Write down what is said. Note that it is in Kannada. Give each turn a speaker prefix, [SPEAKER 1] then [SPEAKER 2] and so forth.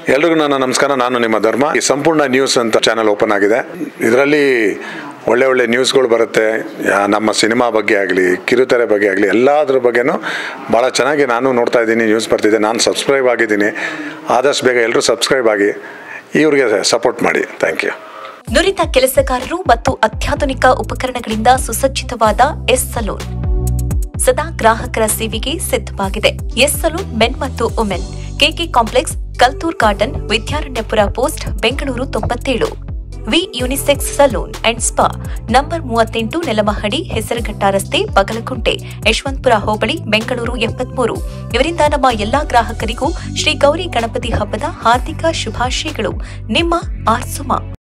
[SPEAKER 1] ಎಲ್ರಿಗೂ ನನ್ನ ನಮಸ್ಕಾರ ನಾನು ನಿಮ್ಮ ಧರ್ಮ ಈ ಸಂಪೂರ್ಣ ನ್ಯೂಸ್ ಅಂತ ಚಾನಲ್ ಓಪನ್ ಆಗಿದೆ ಇದರಲ್ಲಿ ಒಳ್ಳೆ ಒಳ್ಳೆ ನ್ಯೂಸ್ಗಳು ಬರುತ್ತೆ ಯಾ- ನಮ್ಮ ಸಿನಿಮಾ ಬಗ್ಗೆ ಆಗಲಿ ಕಿರುತೆರೆ ಬಗ್ಗೆ ಆಗಲಿ ಎಲ್ಲದ್ರ ಬಗ್ಗೆನೂ ಭಾಳ ಚೆನ್ನಾಗಿ ನಾನು ನೋಡ್ತಾ ಇದ್ದೀನಿ ನ್ಯೂಸ್ ಬರ್ತಿದೆ ನಾನು ಸಬ್ಸ್ಕ್ರೈಬ್ ಆಗಿದ್ದೀನಿ ಆದಷ್ಟು ಬೇಗ ಎಲ್ಲರೂ ಸಬ್ಸ್ಕ್ರೈಬ್ ಆಗಿ ಇವ್ರಿಗೆ ಸಪೋರ್ಟ್ ಮಾಡಿ ಥ್ಯಾಂಕ್ ಯು
[SPEAKER 2] ನುರಿತ ಕೆಲಸಗಾರರು ಮತ್ತು ಅತ್ಯಾಧುನಿಕ ಉಪಕರಣಗಳಿಂದ ಸುಸಜ್ಜಿತವಾದ ಎಸ್ ಸಲೂನ್ ಸದಾ ಗ್ರಾಹಕರ ಸೇವೆಗೆ ಸಿದ್ಧವಾಗಿದೆ ಎಸ್ ಸಲೂನ್ ಮೆನ್ ಮತ್ತು women KK complex Kalthur garden Vidyaranyapura post Bengaluru ತೊಂಬತ್ತೇಳು V unisex salon and spa number ಮೂವತ್ತೆಂಟು ನೆಲಮಹಡಿ ಹೆಸರುಘಟ್ಟ ರಸ್ತೆ ಬಗಲಕುಂಟೆ ಯಶವಂತಪುರ ಹೋಬಳಿ ಬೆಂಗಳೂರು ಎಪ್ಪತ್ಮೂರು ಇವರಿಂದ ನಮ್ಮ ಎಲ್ಲಾ ಗ್ರಾಹಕರಿಗೂ ಶ್ರೀ ಗೌರಿ ಗಣಪತಿ ಹಬ್ಬದ ಹಾರ್ದಿಕ ಶುಭಾಶಯಗಳು ನಿಮ್ಮ ಆರ್ಸುಮಾ